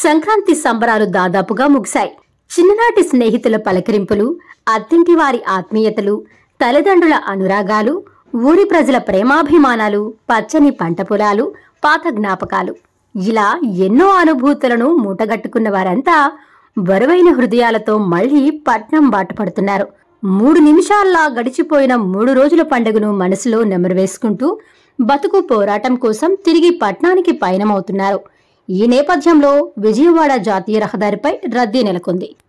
సంక్రాంతి సంబరాలు దాదాపుగా ముగిశాయి చిన్ననాటి స్నేహితుల పలకరింపులు అత్తింటి వారి ఆత్మీయతలు తల్లిదండ్రుల అనురాగాలు ఊరి ప్రజల ప్రేమాభిమానాలు పచ్చని పంట పొలాలు పాత జ్ఞాపకాలు ఇలా ఎన్నో అనుభూతులను మూటగట్టుకున్న వారంతా బరువైన హృదయాలతో మళ్లీ పట్నం బాట పడుతున్నారు మూడు నిమిషాల్లా గడిచిపోయిన మూడు రోజుల పండుగను మనసులో నెమరువేసుకుంటూ బతుకు పోరాటం కోసం తిరిగి పట్నానికి పయనమవుతున్నారు ఈ నేపథ్యంలో విజయవాడ జాతీయ రహదారిపై రద్దీ నెలకొంది